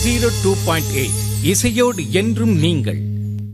zero two point eight இசையோடு என்றும் நீங்கள்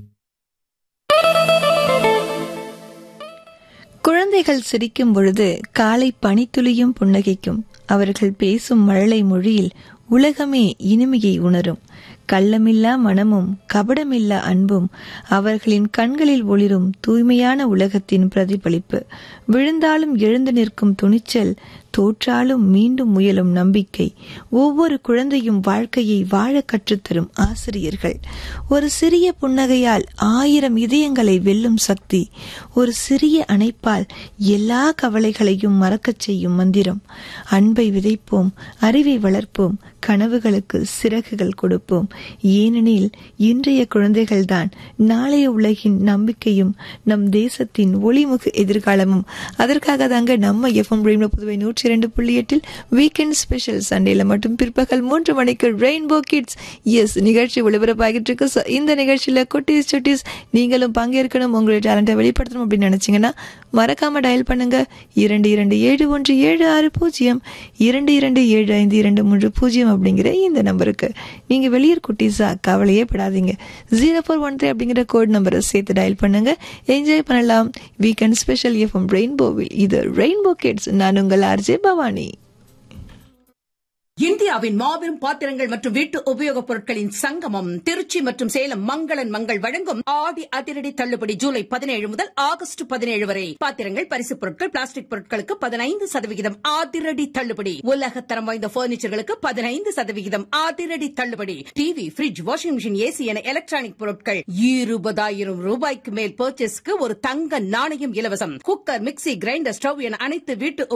குழந்தைகள் சிரிக்கும் பொழுது காலை பனித்துளியும் புன்னகைக்கும் அவர்கள் பேசும் மழலை மொழியில் உலகமே இனிமையை உணரும் கள்ளமில்லா மனமும் கபடமில்லா அன்பும் அவர்களின் கண்களில் ஒளிரும் தூய்மையான உலகத்தின் பிரதிபலிப்பு விழுந்தாலும் எழுந்து நிற்கும் துணிச்சல் தோற்றாலும் மீண்டும் முயலும் நம்பிக்கை ஒவ்வொரு குழந்தையும் வாழ்க்கையை வாழ கற்றுத்தரும் ஆசிரியர்கள் ஒரு சிறிய புன்னகையால் ஆயிரம் இதயங்களை வெல்லும் சக்தி ஒரு சிறிய அணைப்பால் எல்லா கவலைகளையும் மறக்கச் செய்யும் மந்திரம் அன்பை விதைப்போம் அறிவை வளர்ப்போம் கனவுகளுக்கு சிறகுகள் கொடுப்போம் ஏனெனில் இன்றைய குழந்தைகள்தான் நாளைய உலகின் நம்பிக்கையும் நம் தேசத்தின் ஒளிமுக எதிர்காலமும் அதற்காக தாங்க நம்ம எஃப்எம் ரெயின்போ புதுவை நூற்றி இரண்டு புள்ளி எட்டில் வீக்கெண்ட் ஸ்பெஷல் சண்டேல மட்டும் பிற்பகல் மூன்று மணிக்கு ரெயின்போ கிட்ஸ் எஸ் நிகழ்ச்சி ஒளிபரப்பாகிட்டு இருக்கு So, இந்த நிகழ்ச்சியில குட்டீஸ் சுட்டீஸ் நீங்களும் பங்கேற்கணும் உங்களுடைய டேலண்ட்டை வெளிப்படுத்தணும் அப்படின்னு நினைச்சீங்கன்னா மறக்காம டயல் பண்ணுங்க இரண்டு இரண்டு ஏழு ஒன்று ஏழு ஆறு பூஜ்ஜியம் இரண்டு இரண்டு ஏழு ஐந்து இரண்டு மூன்று பூஜ்ஜியம் அப்படிங்கிற இந்த நம்பருக்கு நீங்க வெளியூர் குட்டீஸா கவலையே படாதீங்க ஜீரோ ஃபோர் ஒன் த்ரீ அப்படிங்கிற கோட் நம்பரை சேர்த்து டயல் பண்ணுங்க என்ஜாய் பண்ணலாம் வீக்கெண்ட் ஸ்பெஷல் எஃப்எம் ரெயின்போவில் இது ரெயின்போ கிட்ஸ் நான் உங்கள் ஆர்ஜே பவானி இந்தியாவின் மாபெரும் பாத்திரங்கள் மற்றும் வீட்டு உபயோகப் பொருட்களின் சங்கமம் திருச்சி மற்றும் சேலம் மங்களன் மங்கள் வழங்கும் ஆடி அதிரடி தள்ளுபடி ஜூலை பதினேழு முதல் ஆகஸ்ட் பதினேழு வரை பாத்திரங்கள் பரிசுப் பொருட்கள் பிளாஸ்டிக் பொருட்களுக்கு பதினைந்து சதவிகிதம் அதிரடி தள்ளுபடி உலகத்தரம் வாய்ந்த பர்னிச்சர்களுக்கு பதினைந்து சதவிகிதம் அதிரடி தள்ளுபடி TV fridge washing machine AC என எலக்ட்ரானிக் பொருட்கள் இருபதாயிரம் ரூபாய்க்கு மேல் பர்ச்சேஸ்க்கு ஒரு தங்க நாணயம் இலவசம் குக்கர் மிக்சி கிரைண்டர் ஸ்டவ் என அனைத்து வீட்டு